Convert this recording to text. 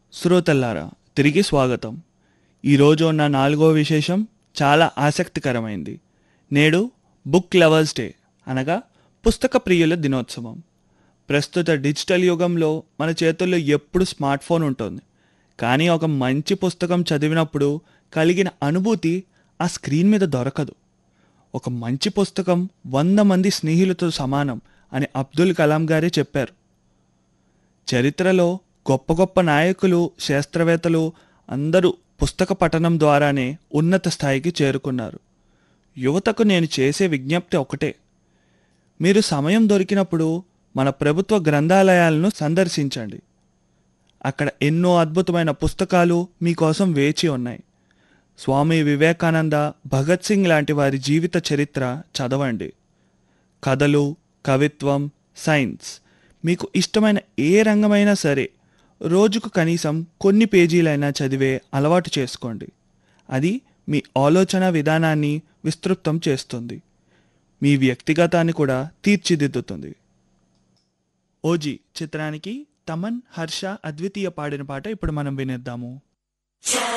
శ్రోతల్లారా తిరిగి స్వాగతం ఈరోజు ఉన్న నాలుగో విశేషం చాలా ఆసక్తికరమైంది నేడు బుక్ లవర్స్ డే అనగా పుస్తక ప్రియుల దినోత్సవం ప్రస్తుత డిజిటల్ యుగంలో మన చేతుల్లో ఎప్పుడు స్మార్ట్ ఫోన్ ఉంటుంది కానీ ఒక మంచి పుస్తకం చదివినప్పుడు కలిగిన అనుభూతి ఆ స్క్రీన్ మీద దొరకదు ఒక మంచి పుస్తకం వంద మంది స్నేహితులతో సమానం అని అబ్దుల్ కలాం గారే చెప్పారు చరిత్రలో గొప్ప గొప్ప నాయకులు శాస్త్రవేత్తలు అందరూ పుస్తక పఠనం ద్వారానే ఉన్నత స్థాయికి చేరుకున్నారు యువతకు నేను చేసే విజ్ఞప్తి ఒకటే మీరు సమయం దొరికినప్పుడు మన ప్రభుత్వ గ్రంథాలయాలను సందర్శించండి అక్కడ ఎన్నో అద్భుతమైన పుస్తకాలు మీకోసం వేచి ఉన్నాయి స్వామి వివేకానంద భగత్ సింగ్ లాంటి వారి జీవిత చరిత్ర చదవండి కథలు కవిత్వం సైన్స్ మీకు ఇష్టమైన ఏ రంగమైనా సరే రోజుకు కనీసం కొన్ని పేజీలైనా చదివే అలవాటు చేసుకోండి అది మీ ఆలోచన విధానాన్ని విస్తృప్తం చేస్తుంది మీ వ్యక్తిగతాన్ని కూడా తీర్చిదిద్దుతుంది ఓజీ చిత్రానికి తమన్ హర్ష అద్వితీయ పాడిన పాట ఇప్పుడు మనం వినేద్దాము